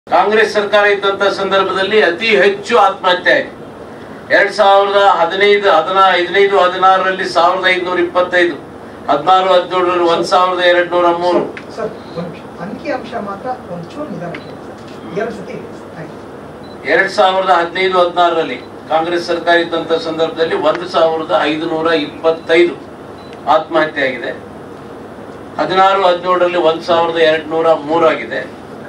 ಕಾಂಗ್ರೆಸ್ ಸರ್ಕಾರ ಇದ್ದಂತ ಸಂದರ್ಭದಲ್ಲಿ ಅತಿ ಹೆಚ್ಚು ಆತ್ಮಹತ್ಯೆ ಆಯ್ತು ಎರಡ್ ಸಾವಿರದ ಹದಿನೈದು ಹದಿನ ಹದಿನೈದು ಹದಿನಾರರಲ್ಲಿ ಸಾವಿರದ ಐದುನೂರ ಇಪ್ಪತ್ತೈದು ಹದಿನಾರು ಹದಿನೇಳರಲ್ಲಿ ಒಂದ್ ಸಾವಿರದ ಎರಡ್ ನೂರ ಮೂರು ಸರ್ ಒಂದು ನಿಮಿಷ ಅಂಕಿ ಅಂಶ ಮಾತ್ರ ಒಂಚೂರು ನಿಧಾನಕ್ಕೆ ಹೇಳಿ ಸರ್. ಎರಡು ಸತಿ ಹೇಳಿ ಸರ್. ಆಯ್ತು. ಎರಡ್ ಸಾವಿರದ ಹದಿನೈದು ಹದಿನಾರರಲ್ಲಿ ಕಾಂಗ್ರೆಸ್ ಸರ್ಕಾರ ಇದ್ದಂತ ಸಂದರ್ಭದಲ್ಲಿ ಒಂದು ಸಾವಿರದ ಐದುನೂರ ಇಪ್ಪತ್ತೈದು ಆತ್ಮಹತ್ಯೆ ಆಗಿದೆ ಹದಿನಾರು ಹದಿನೇಳರಲ್ಲಿ ಒಂದ್ ಸಾವಿರದ ಎರಡ್ ನೂರ ಮೂರಾಗಿದೆ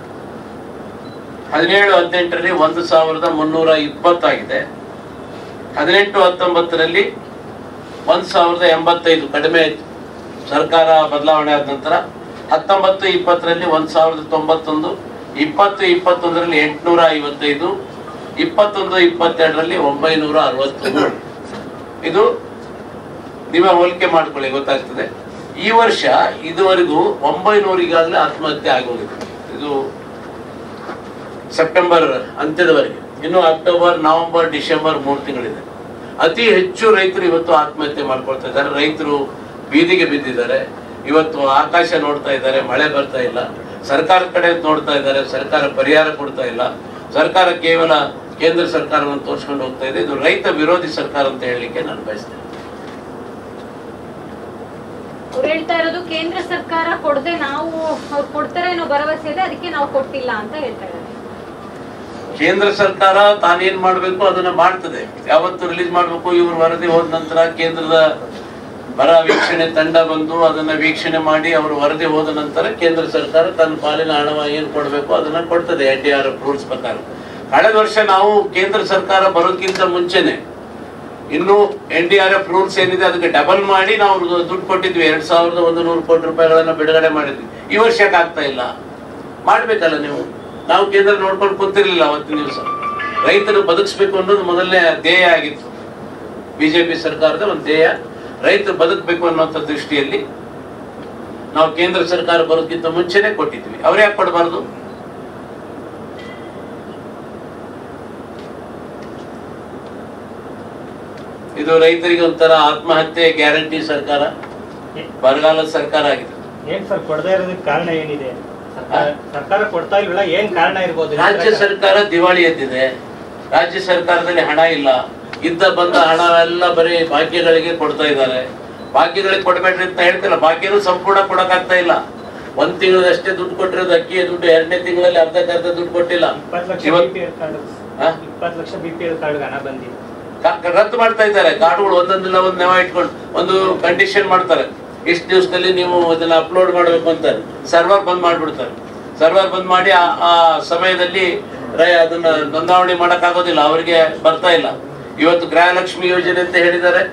ಹದಿನೇಳು ಹದಿನೆಂಟರಲ್ಲಿ ಒಂದು ಸಾವಿರದ ಮುನ್ನೂರ ಇಪ್ಪತ್ತಾಗಿದೆ ಹದಿನೆಂಟು ಹತ್ತೊಂಬತ್ತರಲ್ಲಿ ಒಂದ್ ಸಾವಿರದ ಎಂಬತ್ತೈದು ಕಡಿಮೆ ಆಯ್ತು ಸರ್ಕಾರ ಬದಲಾವಣೆ ಆದ ನಂತರ ಹತ್ತೊಂಬತ್ತು ಇಪ್ಪತ್ತರಲ್ಲಿ ಒಂದ್ ಸಾವಿರದ ತೊಂಬತ್ತೊಂದು ಇಪ್ಪತ್ತು ಇಪ್ಪತ್ತೊಂದರಲ್ಲಿ ಎಂಟುನೂರ ಐವತ್ತೈದು ಇಪ್ಪತ್ತೊಂದು ಇಪ್ಪತ್ತೆರಡರಲ್ಲಿ ಒಂಬೈನೂರ ಅರವತ್ಮೂರು ಇದು ನೀವೇ ಹೋಲಿಕೆ ಮಾಡ್ಕೊಳ್ಳಿ ಗೊತ್ತಾಗ್ತದೆ ಈ ವರ್ಷ ಇದುವರೆಗೂ ಒಂಬೈನೂರು ಈಗಾಗಲೇ ಆತ್ಮಹತ್ಯೆ ಆಗೋಗಿದೆ ಇದು ಸೆಪ್ಟೆಂಬರ್ ಅಂತ್ಯದವರೆಗೆ ಇನ್ನು ಅಕ್ಟೋಬರ್ ನವೆಂಬರ್ ಡಿಸೆಂಬರ್ ಮೂರು ತಿಂಗಳಿದೆ ಅತಿ ಹೆಚ್ಚು ರೈತರು ಇವತ್ತು ಆತ್ಮಹತ್ಯೆ ಮಾಡ್ಕೊಳ್ತಾ ಇದ್ದಾರೆ ರೈತರು ಬೀದಿಗೆ ಬಿದ್ದಿದ್ದಾರೆ ಇವತ್ತು ಆಕಾಶ ನೋಡ್ತಾ ಇದ್ದಾರೆ ಮಳೆ ಬರ್ತಾ ಇಲ್ಲ ಸರ್ಕಾರ ಕಡೆ ನೋಡ್ತಾ ಇದ್ದಾರೆ ಸರ್ಕಾರ ಪರಿಹಾರ ಕೊಡ್ತಾ ಇಲ್ಲ ಸರ್ಕಾರ ಕೇವಲ ಕೇಂದ್ರ ಸರ್ಕಾರವನ್ನು ತೋರಿಸ್ಕೊಂಡು ಹೋಗ್ತಾ ಇದೆ ಇದು ರೈತ ವಿರೋಧಿ ಸರ್ಕಾರ ಅಂತ ಹೇಳಲಿಕ್ಕೆ ನಾನು ಬಯಸ್ತೇನೆ ಅವ್ರು ಹೇಳ್ತಾ ಇರೋದು ಕೇಂದ್ರ ಸರ್ಕಾರ ಕೊಡದೆ ನಾವು ಅವ್ರು ಕೊಡ್ತಾರೆ ಅನ್ನೋ ಭರವಸೆ ಇದೆ ಅದಕ್ಕೆ ನಾವು ಕೊಟ್ಟಿಲ್ಲ ಅಂತ ಹೇಳ್ತಾ ಇದ್ದಾರೆ ಕೇಂದ್ರ ಸರ್ಕಾರ ತಾನೇನ್ ಮಾಡ್ಬೇಕು ಅದನ್ನ ಮಾಡ್ತದೆ ಯಾವತ್ತು ರಿಲೀಸ್ ಮಾಡ್ಬೇಕು ಇವ್ರ ವರದಿ ಹೋದ ನಂತರ ಕೇಂದ್ರದ ಬರ ವೀಕ್ಷಣೆ ತಂಡ ಬಂದು ಅದನ್ನ ವೀಕ್ಷಣೆ ಮಾಡಿ ಅವರು ವರದಿ ಹೋದ ನಂತರ ಕೇಂದ್ರ ಸರ್ಕಾರ ತನ್ನ ಪಾಲಿನ ಹಣ ಏನ್ ಕೊಡ್ಬೇಕು ಅದನ್ನ ಕೊಡ್ತದೆ N D R F rules ಪ್ರಕಾರ ಕಳೆದ ವರ್ಷ ನಾವು ಕೇಂದ್ರ ಸರ್ಕಾರ ಬರೋಕ್ಕಿಂತ ಮುಂಚೆನೆ ಇನ್ನು N D R F rules ಏನಿದೆ ಅದಕ್ಕೆ ಡಬಲ್ ಮಾಡಿ ನಾವು ದುಡ್ಡು ಕೊಟ್ಟಿದ್ವಿ ಎರಡ್ ಸಾವಿರದ ಒಂದು ನೂರು ಕೋಟಿ ರೂಪಾಯಿಗಳನ್ನ ಬಿಡುಗಡೆ ಮಾಡಿದ್ವಿ ಈ ವರ್ಷ ಯಾಕೆ ಆಗ್ತಾ ಇಲ್ಲ ಮಾಡ್ಬೇಕಲ್ಲ ನೀವು ನಾವು ಕೇಂದ್ರ ನೋಡ್ಕೊಂಡು ಕೂತಿರ್ಲಿಲ್ಲ ಅವತ್ತಿನ ದಿವಸ ರೈತರು ಬದುಕಿಸ್ಬೇಕು ಅನ್ನೋದು ಮೊದಲನೇ ಧ್ಯೇಯ ಆಗಿತ್ತು ಬಿಜೆಪಿ ಸರ್ಕಾರದ ಒಂದು ಧ್ಯೇಯ ರೈತರು ಬದುಕಬೇಕು ಅನ್ನೋಂಥ ದೃಷ್ಟಿಯಲ್ಲಿ ನಾವು ಕೇಂದ್ರ ಸರ್ಕಾರ ಬರೋದಕ್ಕಿಂತ ಮುಂಚೆನೆ ಕೊಟ್ಟಿದ್ವಿ ಅವ್ರು ಯಾಕೆ ಕೊಡಬಾರ್ದು ಇದು ರೈತರಿಗೆ ಒಂಥರ ಆತ್ಮಹತ್ಯೆ ಗ್ಯಾರಂಟಿ ಸರ್ಕಾರ ಬರಗಾಲದ ಸರ್ಕಾರ ಆಗಿದೆ ಏನ್ ಸರ್ ಕೊಡದೇ ಇರೋದಕ್ಕೆ ಕಾರಣ ಏನಿದೆ ಸರ್ಕಾರ ಸರ್ಕಾರ ಕೊಡ್ತಾ ಇಲ್ವಲ್ಲ ಏನ್ ಕಾರಣ ಇರ್ಬೋದು ರಾಜ್ಯ ಸರ್ಕಾರ ದಿವಾಳಿ ಎದ್ದಿದೆ ರಾಜ್ಯ ಸರ್ಕಾರದಲ್ಲಿ ಹಣ ಇಲ್ಲ ಇದ್ದ ಬಂದ ಹಣ ಎಲ್ಲ ಬರೀ ಭಾಗ್ಯಗಳಿಗೆ ಕೊಡ್ತಾ ಇದ್ದಾರೆ ಭಾಗ್ಯಗಳಿಗೆ ಕೊಡ್ಬೇಡ್ರಿ ಅಂತ ಹೇಳ್ತಿಲ್ಲ ಭಾಗ್ಯನೂ ಸಂಪೂರ್ಣ ಕೊಡಕ್ಕಾಗ್ತಾ ಇಲ್ಲ ಒಂದ್ ತಿಂಗಳದಷ್ಟೇ ದುಡ್ಡು ಕೊಟ್ಟಿರೋದು ಅಕ್ಕಿಯ ದುಡ್ಡು ಎರಡನೇ ತಿಂಗಳಲ್ಲಿ ಅರ್ಧಕ್ಕರ್ಧ ದುಡ್ಡು ಕೊಟ್ಟಿಲ್ಲ ಇಪ್ಪತ್ತು ಲಕ್ಷ ಇವತ್ತು ಬಿ ಪಿ ಎಲ್ ಕಾರ್ಡ್ ಹಾ? ಇಪ್ಪತ್ತು ಲಕ್ಷ ಬಿ ಪಿ ಎಲ್ ಕಾರ್ಡ್ ಹಣ ಬಂದಿದೆ ಕ- ರದ್ದು ಮಾಡ್ತಾ ಇದ್ದಾರೆ ಕಾರ್ಡ್ಗಳು ಒಂದೊಂದಿಲ್ಲ ಒಂದ್ ನೆವ ಇಟ್ಕೊಂಡು ಒಂದು ಕಂಡೀಷನ್ ಮಾಡ್ತಾರೆ ಇಷ್ಟು ದಿವಸದಲ್ಲಿ ನೀವು ಅದನ್ನ ಅಪ್ಲೋಡ್ ಮಾಡಬೇಕು ಅಂತ ಸರ್ವರ್ ಬಂದ್ ಮಾಡ್ಬಿಡ್ತಾರೆ ಸರ್ವರ್ ಬಂದ್ ಮಾಡಿ ಆ ಆ ಸಮಯದಲ್ಲಿ ರೈ- ಅದನ್ನ ನೋಂದಾವಣಿ ಮಾಡಕ್ ಆಗೋದಿಲ್ಲ ಅವರಿಗೆ ಬರ್ತಾ ಇಲ್ಲ ಇವತ್ತು ಗೃಹಲಕ್ಷ್ಮಿ ಯೋಜನೆ ಅಂತ ಹೇಳಿದ್ದಾರೆ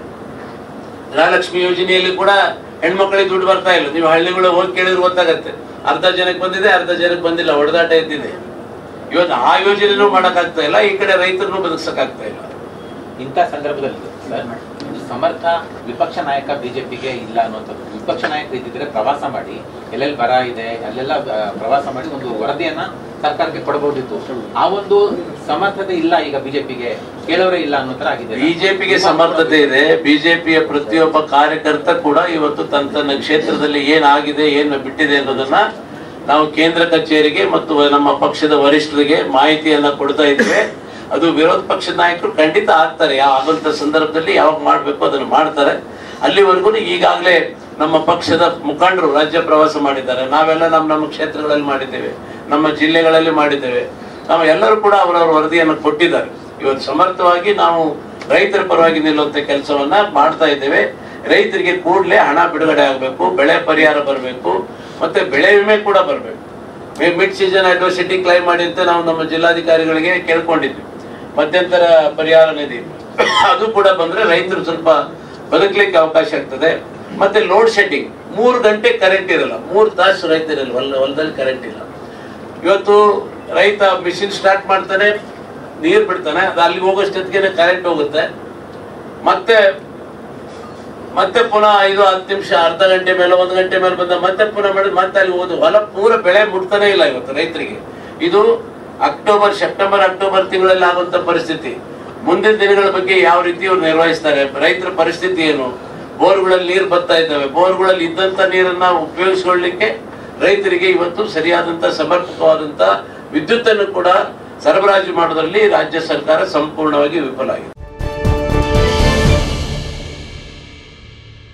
ಗೃಹಲಕ್ಷ್ಮಿ ಯೋಜನೆಯಲ್ಲಿ ಕೂಡ ಹೆಣ್ಮಕ್ಳಿಗೆ ದುಡ್ಡು ಬರ್ತಾ ಇಲ್ಲ ನೀವು ಹಳ್ಳಿಗಳು ಹೋಗಿ ಕೇಳಿದ್ರೆ ಗೊತ್ತಾಗತ್ತೆ ಅರ್ಧ ಜನಕ್ಕೆ ಬಂದಿದೆ ಅರ್ಧ ಜನಕ್ಕೆ ಬಂದಿಲ್ಲ ಹೊಡೆದಾಟ ಎದ್ದಿದೆ ಇವತ್ತು ಆ ಯೋಜನೆನೂ ಮಾಡಕ್ಕಾಗ್ತಾ ಇಲ್ಲ ಈ ಕಡೆ ರೈತರನ್ನು ಬದುಕ್ಸಕ್ಕಾಗ್ತಾ ಇಲ್ಲ ಇಂಥ ಸಂದರ್ಭದಲ್ಲಿ ಸರ್ ಒಂದು ಸಮರ್ಥ ವಿಪಕ್ಷ ನಾಯಕ ಬಿಜೆಪಿಗೆ ಇಲ್ಲ ಅನ್ನುವಂಥದ್ದು ವಿಪಕ್ಷ ನಾಯಕ ಇದ್ದಿದ್ರೆ ಪ್ರವಾಸ ಮಾಡಿ ಎಲ್ಲೆಲ್ಲಿ ಬರ ಇದೆ ಅಲ್ಲೆಲ್ಲ ಆ, ಪ್ರವಾಸ ಮಾಡಿ ಒಂದು ವರದಿಯನ್ನ ಸರ್ಕಾರಕ್ಕೆ ಕೊಡಬಹುದಿತ್ತು ಆ ಒಂದು ಸಮರ್ಥತೆ ಇಲ್ಲ ಈಗ ಬಿಜೆಪಿಗೆ ಕೇಳೋರೇ ಇಲ್ಲ ಅನ್ನೋ ತರ ಆಗಿದೆ ಬಿಜೆಪಿಗೆ ಸಮರ್ಥತೆ ಇದೆ ಬಿಜೆಪಿಯ ಪ್ರತಿಯೊಬ್ಬ ಕಾರ್ಯಕರ್ತ ಕೂಡ ಇವತ್ತು ತನ್ನ ತನ್ನ ಕ್ಷೇತ್ರದಲ್ಲಿ ಏನಾಗಿದೆ ಏನು ಬಿಟ್ಟಿದೆ ಅನ್ನೋದನ್ನ ನಾವು ಕೇಂದ್ರ ಕಚೇರಿಗೆ ಮತ್ತು ನಮ್ಮ ಪಕ್ಷದ ವರಿಷ್ಠರಿಗೆ ಮಾಹಿತಿಯನ್ನ ಕೊಡ್ತಾ ಇದ್ದೇವೆ ಅದು ವಿರೋಧ ಪಕ್ಷದ ನಾಯಕರು ಖಂಡಿತ ಆಗ್ತಾರೆ ಯಾವ ಆಗುವಂತ ಸಂದರ್ಭದಲ್ಲಿ ಯಾವಾಗ ಮಾಡ್ಬೇಕು ಅದನ್ನು ಮಾಡ್ತಾರೆ ಅಲ್ಲಿವರೆಗೂ ಈಗಾಗಲೇ ನಮ್ಮ ಪಕ್ಷದ ಮುಖಂಡರು ರಾಜ್ಯ ಪ್ರವಾಸ ಮಾಡಿದ್ದಾರೆ ನಾವೆಲ್ಲ ನಮ್ಮ ನಮ್ಮ ಕ್ಷೇತ್ರಗಳಲ್ಲಿ ಮಾಡಿದ್ದೇವೆ ನಮ್ಮ ಜಿಲ್ಲೆಗಳಲ್ಲಿ ಮಾಡಿದ್ದೇವೆ ನಾವು ಎಲ್ಲರೂ ಕೂಡ ಅವರವರ ವರದಿಯನ್ನು ಕೊಟ್ಟಿದ್ದಾರೆ ಇವತ್ತು ಸಮರ್ಥವಾಗಿ ನಾವು ರೈತರ ಪರವಾಗಿ ನಿಲ್ಲುವಂತ ಕೆಲಸವನ್ನ ಮಾಡ್ತಾ ಇದ್ದೇವೆ ರೈತರಿಗೆ ಕೂಡಲೇ ಹಣ ಬಿಡುಗಡೆ ಆಗಬೇಕು ಬೆಳೆ ಪರಿಹಾರ ಬರಬೇಕು ಮತ್ತೆ ಬೆಳೆ ವಿಮೆ ಕೂಡ ಬರಬೇಕು ಮಿಡ್ ಸೀಸನ್ ಅಡ್ವರ್ಸಿಟಿ ಕ್ಲೈಮ್ ಮಾಡಿ ಅಂತ ನಾವು ನಮ್ಮ ಜಿಲ್ಲಾಧಿಕಾರಿಗಳಿಗೆ ಕೇಳ್ಕೊಂಡಿದ್ವಿ ಮಧ್ಯಂತರ ಪರಿಹಾರ ನಿಧಿ ಅದು ಕೂಡ ಬಂದ್ರೆ ರೈತರು ಸ್ವಲ್ಪ ಬದುಕಲಿಕ್ಕೆ ಅವಕಾಶ ಆಗ್ತದೆ ಮತ್ತೆ ಲೋಡ್ ಶೆಡ್ಡಿಂಗ್ ಮೂರು ಗಂಟೆ ಕರೆಂಟ್ ಇರಲ್ಲ ಮೂರು ತಾಸು ರೈತರಿರಲ್ಲ ಹೊಲ ಹೊಲದಲ್ಲಿ ಕರೆಂಟ್ ಇಲ್ಲ ಇವತ್ತು ರೈತ ಮಿಷಿನ್ ಸ್ಟಾರ್ಟ್ ಮಾಡ್ತಾನೆ ನೀರು ಬಿಡ್ತಾನೆ ಅದು ಅಲ್ಲಿಗೆ ಹೋಗೋಷ್ಟೊತ್ತಿಗೆ ಕರೆಂಟ್ ಹೋಗುತ್ತೆ ಮತ್ತೆ ಮತ್ತೆ ಪುನಃ ಐದು ಹತ್ತು ನಿಮಿಷ ಅರ್ಧ ಗಂಟೆ ಮೇಲೆ ಒಂದು ಗಂಟೆ ಮೇಲೆ ಬಂದ ಮತ್ತೆ ಪುನಃ ಮಾಡಿ ಮತ್ತೆ ಅಲ್ಲಿ ಹೋದು ಹೊಲ ಪೂರ ಬೆಳೆ ಮುಟ್ತಾನೆ ಇಲ್ಲ ಇವತ್ತು ರೈತರಿಗೆ ಇದು ಅಕ್ಟೋಬರ್ ಸೆಪ್ಟೆಂಬರ್ ಅಕ್ಟೋಬರ್ ತಿಂಗಳಲ್ಲಿ ಆಗುವಂತ ಪರಿಸ್ಥಿತಿ ಮುಂದಿನ ದಿನಗಳ ಬಗ್ಗೆ ಯಾವ ರೀತಿ ಇವ್ರು ನಿರ್ವಹಿಸ್ತಾರೆ ರೈತರ ಪರಿಸ್ಥಿತಿ ಏನು ಬೋರ್ಗಳಲ್ಲಿ ನೀರು ಬರ್ತಾ ಇದ್ದಾವೆ ಬೋರ್ಗಳಲ್ಲಿ ಇದ್ದಂತ ನೀರನ್ನ ಉಪಯೋಗಿಸ್ಕೊಳ್ಳಿಕ್ಕೆ ರೈತರಿಗೆ ಇವತ್ತು ಸರಿಯಾದಂತ ಸಮರ್ಪಕವಾದಂತ ವಿದ್ಯುತ್ತನ್ನು ಕೂಡ ಸರಬರಾಜು ಮಾಡೋದ್ರಲ್ಲಿ ರಾಜ್ಯ ಸರ್ಕಾರ ಸಂಪೂರ್ಣವಾಗಿ ವಿಫಲ ಆಗಿದೆ